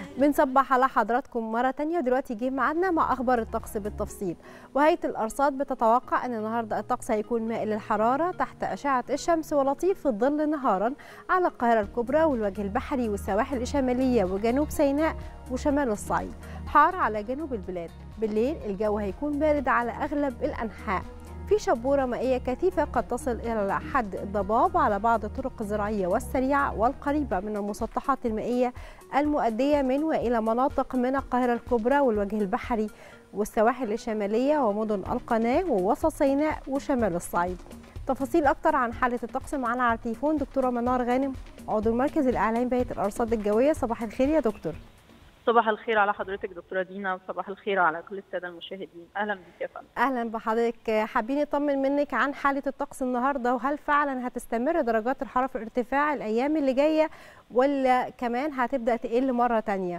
بنصبح على حضراتكم مرة تانية ودلوقتي جه ميعادنا مع أخبار الطقس بالتفصيل وهيئة الأرصاد بتتوقع أن النهاردة الطقس هيكون مائل للحرارة تحت أشعة الشمس ولطيف الظل نهارا على القاهرة الكبرى والوجه البحري والسواحل الشمالية وجنوب سيناء وشمال الصعيد حار على جنوب البلاد بالليل الجو هيكون بارد على أغلب الأنحاء في شبورة مائية كثيفة قد تصل إلى حد الضباب على بعض الطرق الزراعية والسريعة والقريبة من المسطحات المائية المؤدية من وإلى مناطق من القاهرة الكبرى والوجه البحري والسواحل الشمالية ومدن القناة ووسط سيناء وشمال الصعيد تفاصيل أكتر عن حالة الطقس معنا على التليفون دكتورة منار غانم عضو المركز الإعلامي بهيئة الأرصاد الجوية صباح الخير يا دكتور صباح الخير على حضرتك دكتوره دينا وصباح الخير على كل الساده المشاهدين اهلا بك يا فندم اهلا بحضرتك حابين نطمن منك عن حاله الطقس النهارده وهل فعلا هتستمر درجات الحراره في ارتفاع الايام اللي جايه ولا كمان هتبدا تقل مره تانية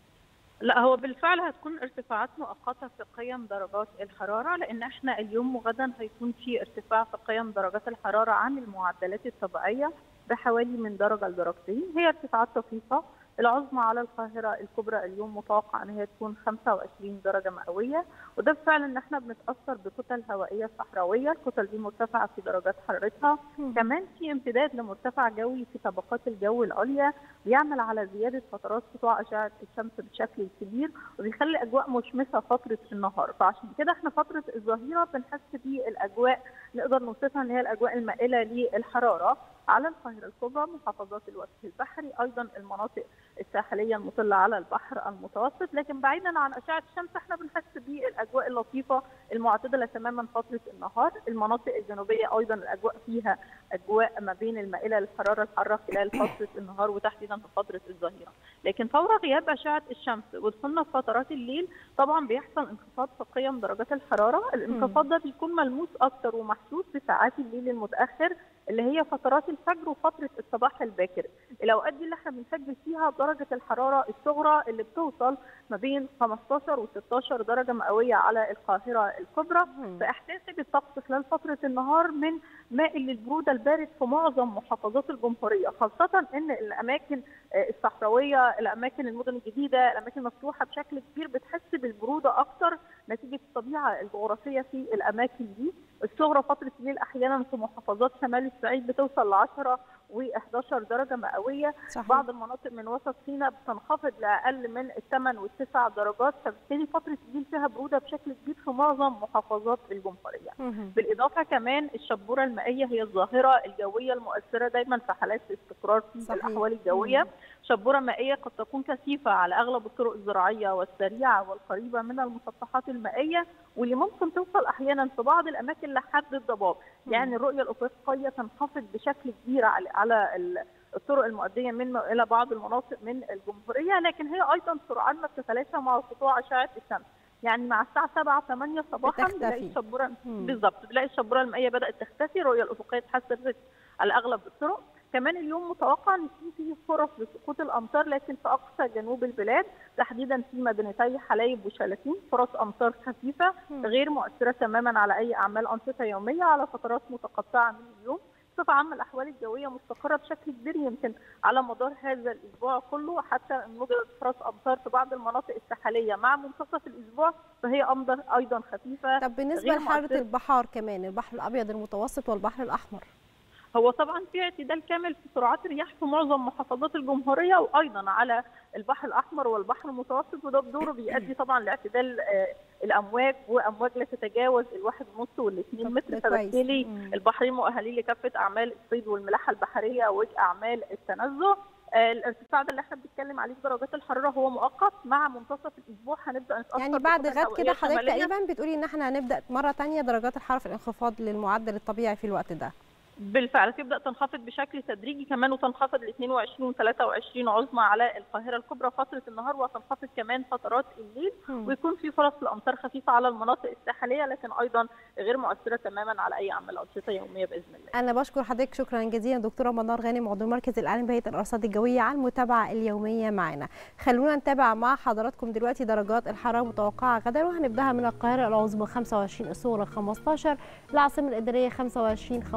لا هو بالفعل هتكون ارتفاعات مؤقته في قيم درجات الحراره لان احنا اليوم وغدا هيكون في ارتفاع في قيم درجات الحراره عن المعدلات الطبيعيه بحوالي من درجه لدرجتين هي ارتفاعات طفيفه العظمى على القاهرة الكبرى اليوم متوقع أن هي تكون 25 درجة مئوية وده بفعل أن احنا بنتأثر بكتل هوائية صحراوية الكتل دي مرتفعة في درجات حرارتها كمان في امتداد لمرتفع جوي في طبقات الجو العليا بيعمل على زيادة فترات سطوع أشعة الشمس بشكل كبير وبيخلي أجواء مشمسة فترة النهار فعشان كده احنا فترة الظهيرة بنحس بالأجواء نقدر نوصفها أن هي الأجواء المائلة للحرارة على القاهرة الكبرى محافظات الوجه البحري أيضا المناطق الساحليه المطله على البحر المتوسط لكن بعيدا عن اشعه الشمس احنا بنحس بالاجواء اللطيفه المعتدله تماما فتره النهار المناطق الجنوبيه ايضا الاجواء فيها اجواء ما بين المائله للحراره الحاره خلال فتره النهار وتحديدا في فتره الظهيره لكن فور غياب اشعه الشمس ودخولنا في فترات الليل طبعا بيحصل انخفاض في قيم درجات الحراره الانخفاض ده بيكون ملموس اكتر ومحسوس في ساعات الليل المتاخر اللي هي فترات الفجر وفتره الصباح الباكر الاوقات دي اللي احنا بنسجل فيها درجه الحراره الصغرى اللي بتوصل ما بين 15 و 16 درجه مئويه على القاهره الكبرى فاحساسي بالطقس خلال فتره النهار من مائل للبروده البارد في معظم محافظات الجمهوريه خاصه ان الاماكن الصحراويه الاماكن المدن الجديده الاماكن المفتوحه بشكل كبير بتحس بالبروده اكتر نتيجه الطبيعه الجغرافيه في الاماكن دي الصغرى فتره الليل احيانا في محافظات شمال الصعيد بتوصل ل 10 و11 درجه مئويه صحيح. بعض المناطق من وسط سيناء بتنخفض لاقل من الثمان والتسع درجات فبالتالي فتره الليل فيها بروده بشكل كبير في معظم محافظات الجمهوريه. بالاضافه كمان الشبوره المائيه هي الظاهره الجويه المؤثره دايما في حالات الاستقرار في صحيح. الاحوال الجويه. مم. شبوره مائيه قد تكون كثيفه على اغلب الطرق الزراعيه والسريعه والقريبه من المسطحات المائيه واللي ممكن توصل احيانا في بعض الاماكن لحد الضباب، يعني الرؤيه الافقيه تنخفض بشكل كبير على على الطرق المؤديه من الى بعض المناطق من الجمهوريه لكن هي ايضا سرعان ما بتتلاشى مع سطوع اشعه الشمس يعني مع الساعه 7 8 صباحا بنلاقي الشبوره بالظبط بنلاقي الشبوره المائيه بدات تختفي الرؤيه الافقيه اتحسنت على اغلب الطرق كمان اليوم متوقع ان يكون فيه فرص لسقوط الامطار لكن في اقصى جنوب البلاد تحديدا في مدينتي حلايب وشلاتين فرص امطار خفيفه غير مؤثره تماما على اي اعمال انشطه يوميه على فترات متقطعه من اليوم بصفه عامه الاحوال الجويه مستقره بشكل كبير يمكن على مدار هذا الاسبوع كله حتى ان وجدت فرص امطار في بعض المناطق الساحليه مع منتصف الاسبوع فهي امطار ايضا خفيفه طب بالنسبه لحاره البحار كمان البحر الابيض المتوسط والبحر الاحمر هو طبعا في اعتدال كامل في سرعات الرياح في معظم محافظات الجمهوريه وايضا على البحر الاحمر والبحر المتوسط وده بدوره بيؤدي طبعا لاعتدال الامواج وامواج لا تتجاوز الواحد ونص والاثنين متر فبالتالي البحرين مؤهلين لكافه اعمال الصيد والملاحه البحريه واعمال التنزه الارتفاع ده اللي احنا بنتكلم عليه في درجات الحراره هو مؤقت مع منتصف الاسبوع هنبدا نتاثر يعني بعد غد كده حضرتك تقريبا بتقولي ان احنا هنبدا مره ثانيه درجات الحراره في الانخفاض للمعدل الطبيعي في الوقت ده بالفعل تبدا تنخفض بشكل تدريجي كمان وتنخفض ل 22 و 23 عظمى على القاهره الكبرى فتره النهار وتنخفض كمان فترات الليل م. ويكون في فرص لامطار خفيفه على المناطق الساحليه لكن ايضا غير مؤثره تماما على اي اعمال انشطه يوميه باذن الله. انا بشكر حضرتك شكرا جزيلا دكتوره منار غانم عضو مركز الاعلام بهيئه الارصاد الجويه على المتابعه اليوميه معنا. خلونا نتابع مع حضراتكم دلوقتي درجات الحراره المتوقعه غدا وهنبداها من القاهره العظمى 25 الصغرى 15 العاصمه الاداريه 25 15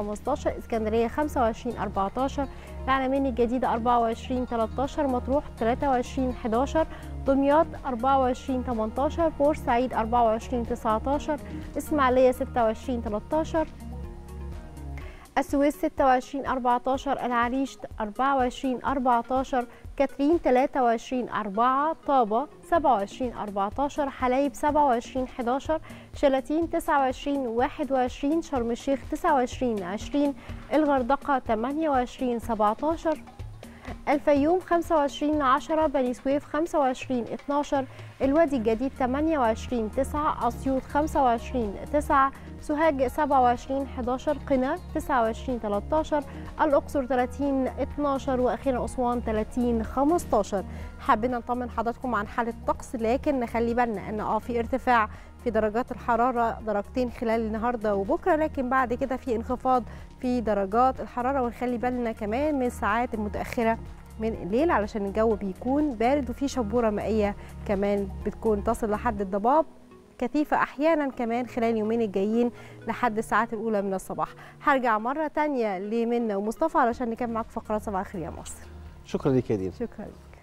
13 اسكندريه 25 14 العلمين الجديده 24 13 مطروح 23 11 دمياط 24 18 بورسعيد 24 19 اسماعيليه 26 13 السويس 26 14 العريش 24 14 كاترين 23 4 طابة 27 14 حلايب 27 11 شلاتين 29 21 شرم الشيخ 29 20 الغردقة 28 17 الفيوم 25 10 بني سويف 25 12 الوادي الجديد 28 9 أسيوط 25 9 سوهاج 27 11 قنا 29 13 الأقصر 30 12 وأخيرا أسوان 30 15 حابين نطمن حضراتكم عن حالة الطقس لكن نخلي بالنا أن اه في ارتفاع في درجات الحرارة درجتين خلال النهاردة وبكرة لكن بعد كده في انخفاض في درجات الحرارة ونخلي بالنا كمان من الساعات المتأخرة من الليل علشان الجو بيكون بارد وفي شبورة مائية كمان بتكون تصل لحد الضباب كثيفة أحيانا كمان خلال اليومين الجايين لحد الساعات الأولى من الصباح هرجع مرة تانية لمنى ومصطفى علشان نكمل معاكم فقرات صباح الخير يا مصر شكرا لك يا دينا شكرا لك